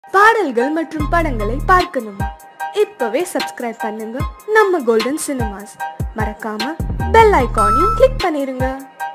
பாடல்கள் மற்றும் படங்களை பார்க்கணுமா இப்பவே சப்ஸ்கிரைப் பண்ணுங்க நம்ம கோல்டன் சினிமாஸ் மறக்காம பெல் ஐகானையும் கிளிக் பண்ணிருங்க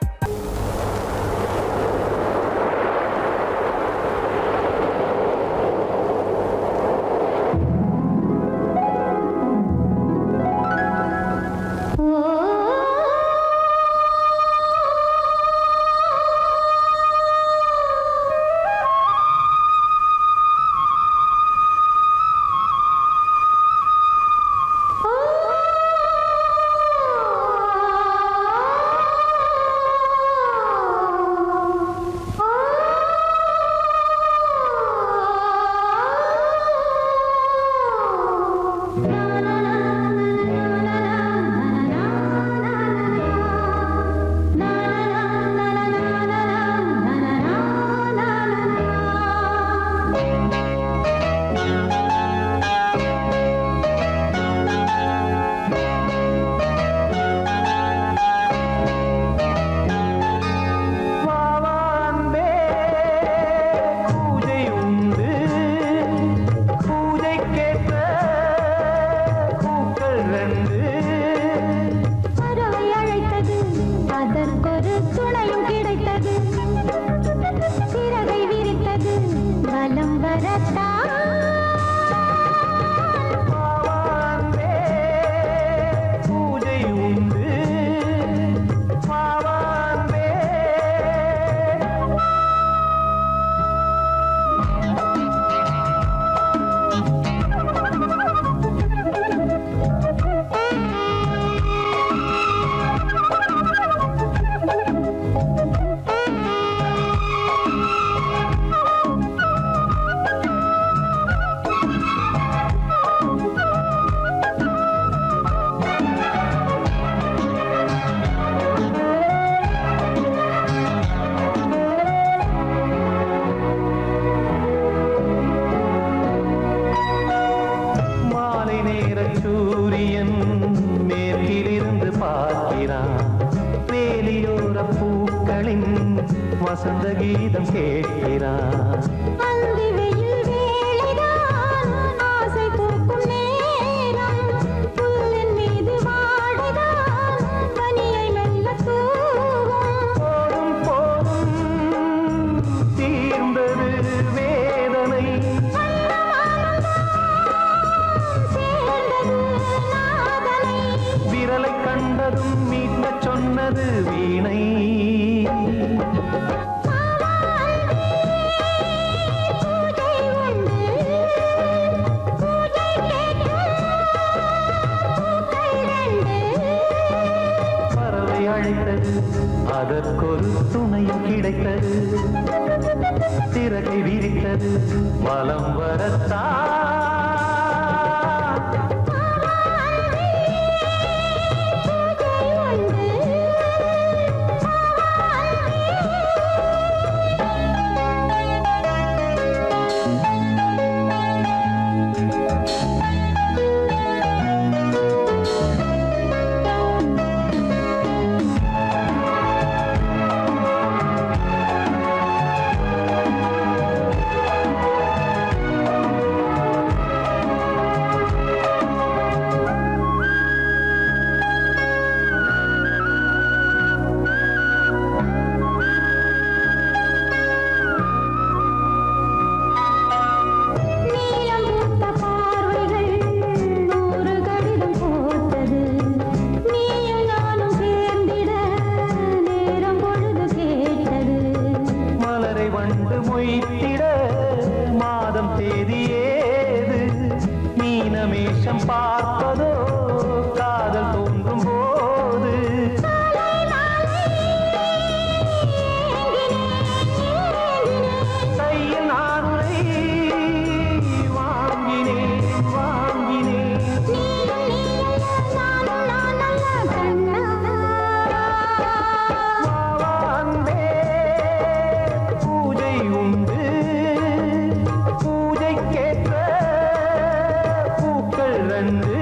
வாவான்பே பூஜை உண்டு பூஜைக்கேற்ற பூக்கள் ரெண்டு பறவை அழைத்தது அதற்கொரு துணையும் கிடைத்தது சிறகை விரித்தது வலம் வரத்தான் வாவான்பே பூஜை உண்டு வாவான்பே மாலை நேர சூரியன் மேற்கிலிருந்து பார்க்கிறான் வேலியோர பூக்களின் வசந்த கீதம் கேட்கிறான் அந்தி வெயில் வேளைதான் ஆசை பூக்கும் நேரம் புல்லின் மீது வாடைதான் பனியை மெல்ல தூவும் போதும் போதும் தீர்ந்தது வேதனை சேர்ந்தது நாதனை விரலை கண்டதும் மீட்கச் சொன்னது வீணை பூஜை உண்டு பூஜை கேட்க பூக்கள் ரெண்டு பறவை அழைத்தது அதற்கொரு துணையும் கிடைத்தது சிறகை விரித்தது வலம் வரத்தான் பூஜை உண்டு நீலம் பூத்த பார்வைகள் நூறு கடிதம் போட்டது நீயும் நானும் சேர்ந்திட நேரம் பொழுது கேட்டது மலரை வண்டு மொய்த்திட மாதம் தேதி ஏது மீனமேஷம் பார்ப்பதோ காதல் தோன்றும் போது கையில் நானுரை வாங்கினேன் வாங்கினேன் வாவான்பே பூஜை உண்டு பூஜைக்கேற்ற பூக்கள் ரெண்டு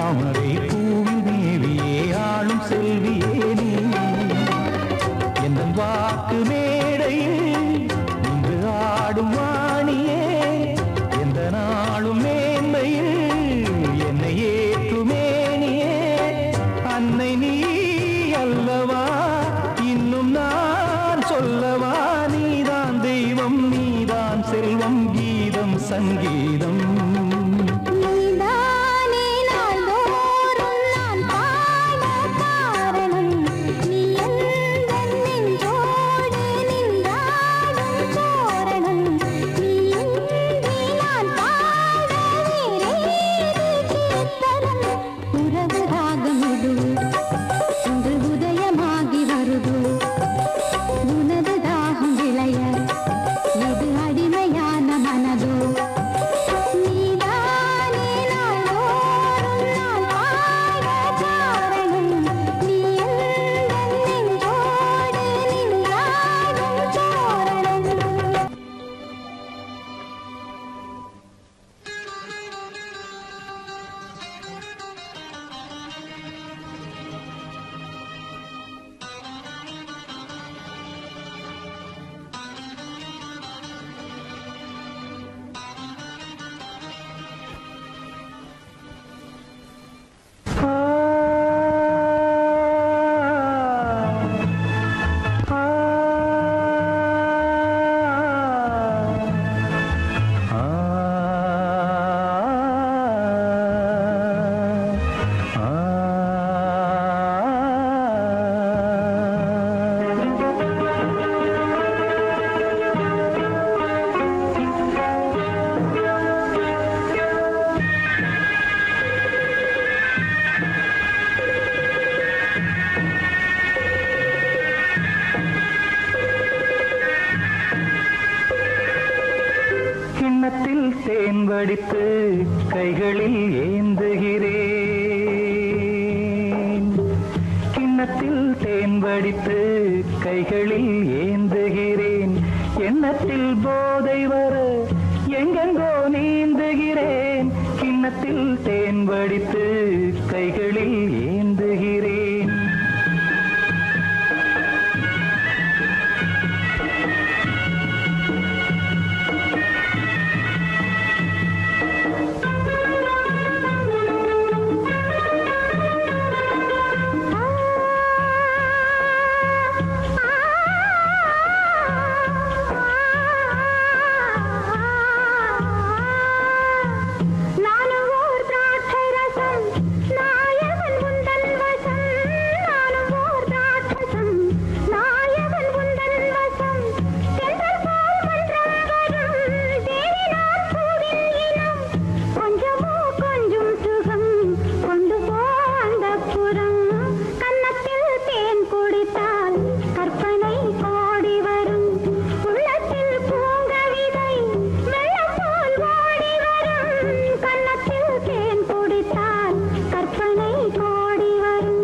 தாமரை பூவில் மேவியே ஆளும் செல்வியே நீ என் வாக்கு மேடையில் இன்று ஆடும் வாணியே எந்த நாளும் மேன்மையில் என்னை ஏற்றுமேனியே அன்னை நீ அல்லவா இன்னும் நான் சொல்லவா நீதான் தெய்வம் நீதான் செல்வம் கீதம் சங்கீதம் நீதானே நாள்தோறும் நான் பாட காரணம் நீ எந்தன் நெஞ்சோடு நின்றாடும் தோரணம் நீ இன்றி நான் பாட வேறேது கீர்த்தனம் உறவு ராகம் இது இன்று உதயமாகி வருது உனது தாகம் விளைய இது அடிமையான மனதோ நீதானே நாள்தோறும் நான் பாட காரணம் நீ எந்தன் நெஞ்சோடு நின்றாடும் தோரணம் கிண்ணத்தில் தேன் வடித்து கைகளில் ஏந்துகிறேன் கிண்ணத்தில் தேன் வடித்து கைகளில் ஏந்துகிறேன் எண்ணத்தில் போதை வர எங்கெங்கோ நீந்துகிறேன் கிண்ணத்தில் தேன் வடித்து கைகளில் ஏந்துகிறேன் நானும் ஓர் திராட்சை ரசம் நாயகன் உந்தன் வசம் நானும் ஓர் திராட்சசம் நாயகன் உந்தன் வசம் சென்றல் போல் மன்றம் வரும் தேவி நான் பூவின் இனம் கொஞ்சமோ கொஞ்சம் சுகம் கொண்டு போ அந்த புறம் கன்னத்தில் தேன் குடித்தால் கற்பனை கோடி வரும் உள்ளத்தில் பூங்கவிதை வெள்ளம் போல் ஓடி வரும் கன்னத்தில் தேன் குடித்தால் கற்பனை கோடி வரும்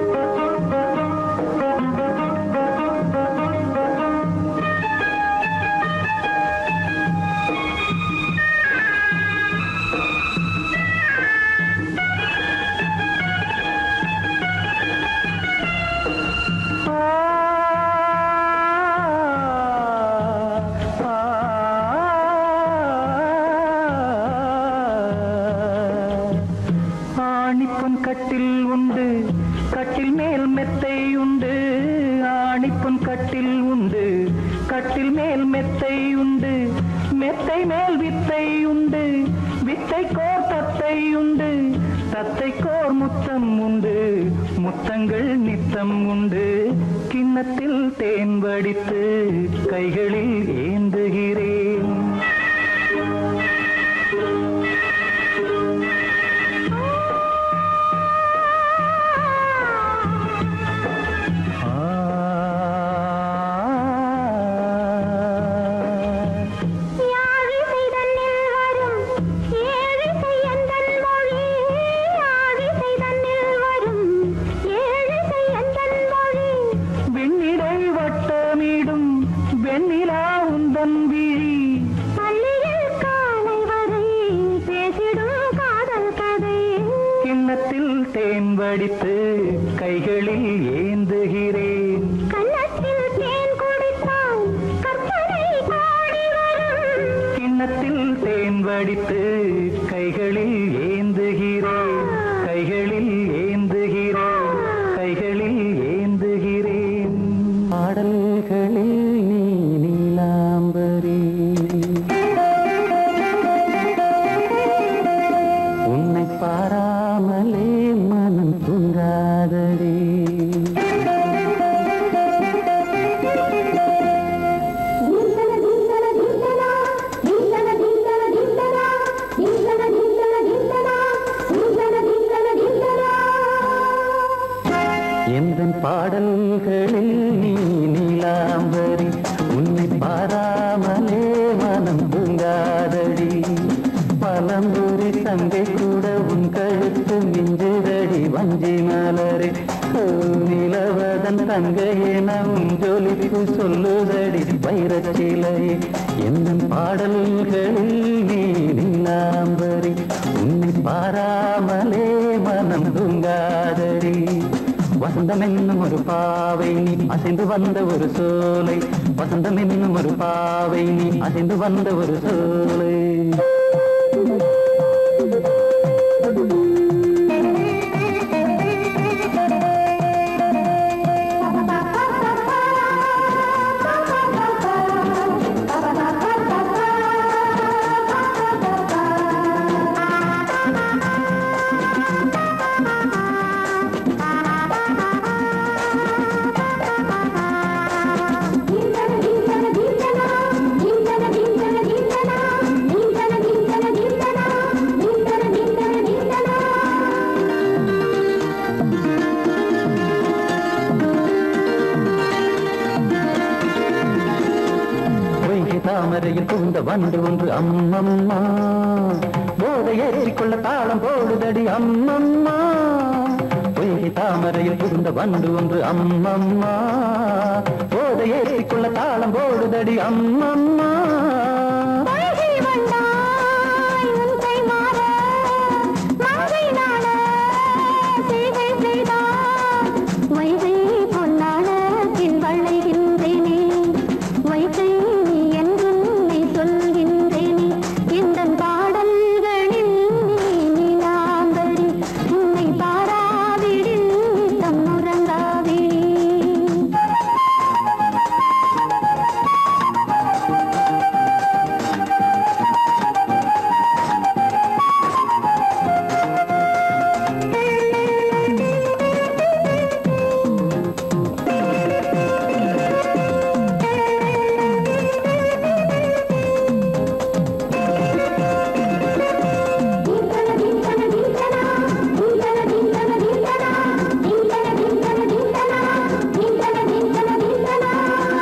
ஆணிப்பொன் கட்டில் உண்டு கட்டில் மேல் மெத்தை உண்டு ஆணிப்பொன் கட்டில் உண்டு கட்டில் மேல் மெத்தை உண்டு மெத்தை மேல் வித்தை உண்டு வித்தை கோர் தத்தை உண்டு தத்தை கோர் முத்தம் உண்டு முத்தங்கள் நித்தம் உண்டு கிண்ணத்தில் தேன் வடித்து கைகளில் ஏந்துகிறேன் யாழிசை தன்னில் வரும் ஏழிசை எந்தன் மொழி யாழிசை தன்னில் வரும் ஏழிசை எந்தன் மொழி வெண்ணிடை வட்டமிடும் வெண்ணிலா உந்தன் விழி தேன் வடித்து கைகளில் ஏந்துகிறேன் கன்னத்தில் தேன் குடித்தால் கற்பனை கோடி வரும் கிண்ணத்தில் தேன் வடித்து கைகளில் ஏந்துகிறேன் கைகளில் ஏந்துகிறேன் கைகளில் ஏந்துகிறேன் பாடல்களில் நீ நீலாம்பரி உன்னை பாராமலே மனம் தூங்காதடி தீந்தன தீந்தன தீந்தனா தீந்தன தீந்தன தீந்தனா தீந்தன தீந்தன தீந்தனா தீந்தன தீந்தன தீந்தனா எந்தன் பாடல்களில் நீ நீலாம்பரி உன்னை பாராமலே மனம் தூங்காதடி பலம்புரி தங்கை கூட உன் கழுத்து மிஞ்சுதடி வஞ்சி மலரே ஓ, நிலவதன் தங்கையே நம் ஜொலிப்பு சொல்லுதடி வைரச்சிலை எந்தன் பாடல்களில் நீ நீலாம்பரி உன்னை பாராமலே மனம் தூங்காதடி வசந்தம் என்னும் ஒரு பாவை நீ அசைந்து வந்த ஒரு சோலை வசந்தம் என்னும் ஒரு பாவை நீ அசைந்து வந்த ஒரு சோலை தீந்தன தீந்தன தீந்தனா தீந்தன தீந்தன தீந்தனா தீந்தன தீந்தன தீந்தனா தீந்தன தீந்தன தீந்தனா பொய்கை தாமரையில் புகுந்த வண்டு ஒன்று அம்மம்மா போதை ஏற்றிக்கொள்ள தாளம் போடுதடி அம்மம்மா பொய்கை தாமரையில் புகுந்த வண்டு ஒன்று அம்மம்மா போதை ஏற்றிக்கொள்ள தாளம் போடுதடி அம்மம்மா பொய்கை வந்தாய் உன் கை மாற மங்கை நாட சேவை செய்தாய் வைகை பொன்னாட பின் வளைகின்றேனே வைகை நீ என்றும் நீ சொல்கின்றேனே இந்த பாடல்களில் நீ நீலாம்பரி உன்னை பாராவிடில் தம் உறங்காவிடி தீந்தன தீந்தன தீந்தனா தீந்தன தீந்தன தீந்தனா தீந்தன தீந்தன தீந்தனா தீந்தன தீந்தன தீந்தனா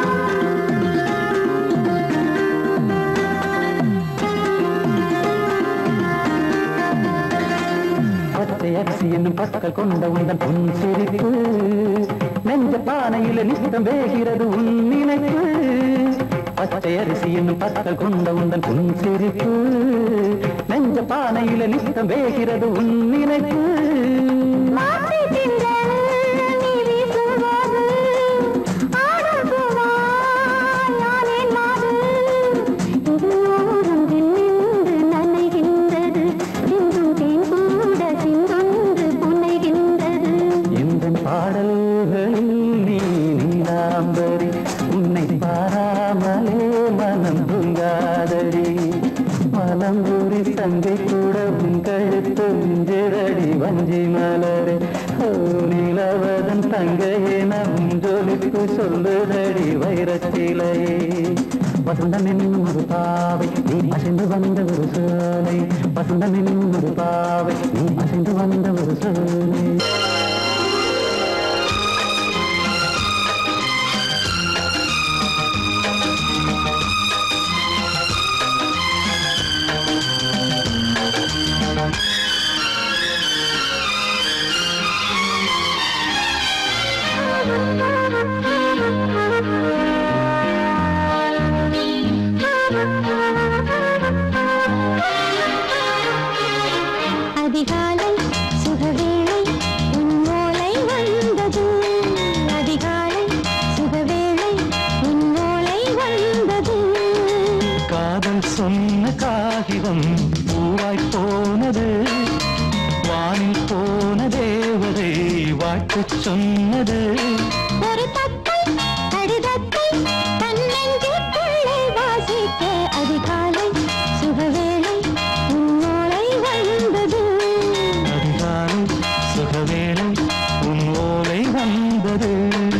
பச்சை அரிசி என்னும் பற்கள் கொண்ட உந்தன் பொன் சிரிப்பு நெஞ்ச பானையில நித்தம் வேகிறது உன் நினைப்பு பச்சை அரிசி என்னும் பற்கள் கொண்ட உந்தன் பொன் சிரிப்பு நெஞ்ச பானையில நித்தம் வேகிறது உன் நினைப்பு மாற்றி திங்கள் நீ வீசும்போது ஆடும் பூவாய் யானேன் மாது இது ஓரத்தில் நின்று நனைகின்றது சிந்தும் தேன் கூட சிந்தொன்று புனைகின்றது இந்த பாடல்களில் நீ நீலாம்பரி உன்னை பாராமலே மனம் தூங்காதடி மலம்பூரி சங்கை கூட உன் கழுத்து மிஞ்சிரடி வஞ்சி மலரே ஓ நிலவதன் தங்கையே நம் ஜொலிப்பு சொல்லுதடி வைரச்சிலையே வசந்தம் என்னும் ஒரு பாவை நீ அசைந்து வந்த ஒரு சோலை வசந்தம் என்னும் ஒரு பாவை நீ அசைந்து வந்த ஒரு சோலை அதிகாலை சுகவேளை சொன்னது ஒரு தத்தை கடிதத்தை தன்னெஞ்சுக்குள்ளே வாசிக்க அதிகாலை சுகவேளை உன்னோளை வந்தது அதிகாலை சுகவேளை உன் ஓலை வந்தது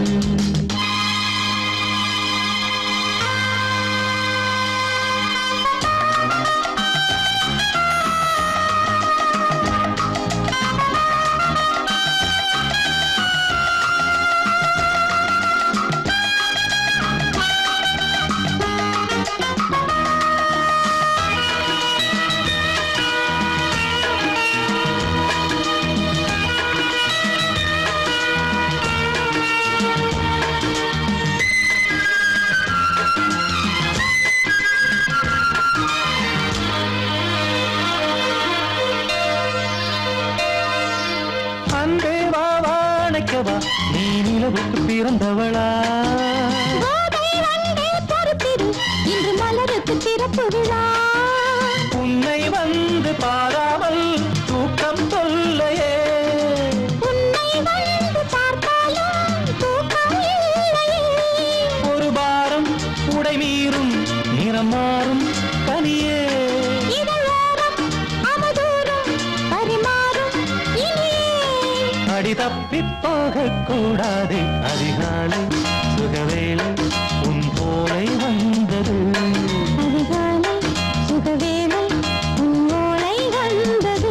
அன்பே வா வாழைக்கவா நீ நிலவுக்கு பிறந்தவளா கோதை வந்தே பொறுத்திரு இன்று மலருக்கு திறப்பு விழா உன்னை வந்து பாராமல் தூக்கம் சொல்லையே உன்னை வந்து பார்த்தாலும் தூக்கம் இல்லையே ஒரு பாரம் உடை மீறும் நிறம் மாறும் கனியே இதழோரம் அவதூறும் பரிமாறும் இனியே அடி தப்பி போகக் கூடாது அதிகாலை சுகவேளை உன் போலை வந்தது அதிகாலை சுகவேளை உன்னோளை வந்தது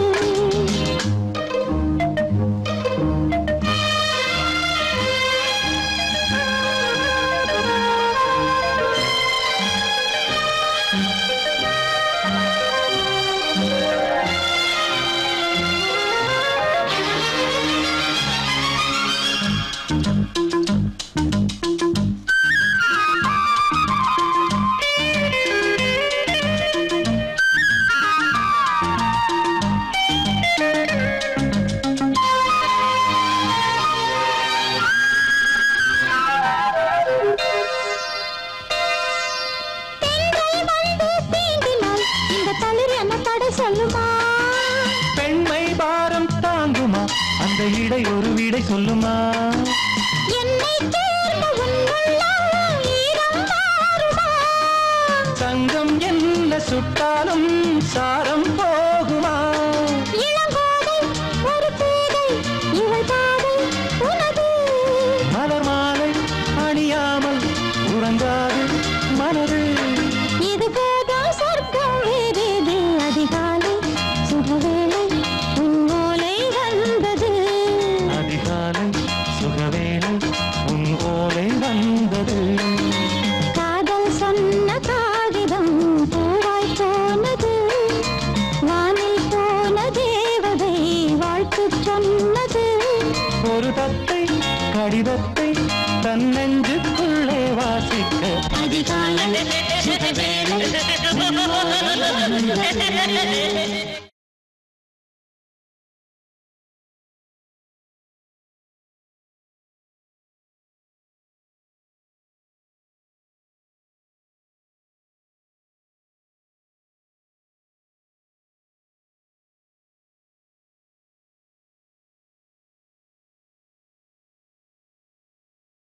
பெண்கள் வந்து தீண்டினால் இந்த தளிர் என்ன தடை சொல்லுமா பெண்மை பாரம் தாங்குமா அந்த இடை ஒரு விடை சொல்லுமா என்னை தேர்ந்த உன் உள்ளம் ஈரம் மாறுமா தங்கம் என்ன சுட்டாலும் சாரம் போகுமா இளங்கோதை ஒரு பேதை இவள் பாதை உனது மலர் மாலை அணியாமல் உறங்காது மனது இது போதும் சொர்க்கம் வேறேது அதிகாலை சுகவேளை உன்னோலை வந்தது அதிகாலை சுகவேளை உன் ஓலை வந்தது காதல் சொன்ன காகிதம் பூவாய் போனது வானில் போன தேவதை வாழ்த்து சொன்னது ஒரு தத்தை கடிதத்தை தன்னெஞ்சுக்குள்ளே வாசிக்க அதிகாலை சுகவேளை உன்னோலை வந்தது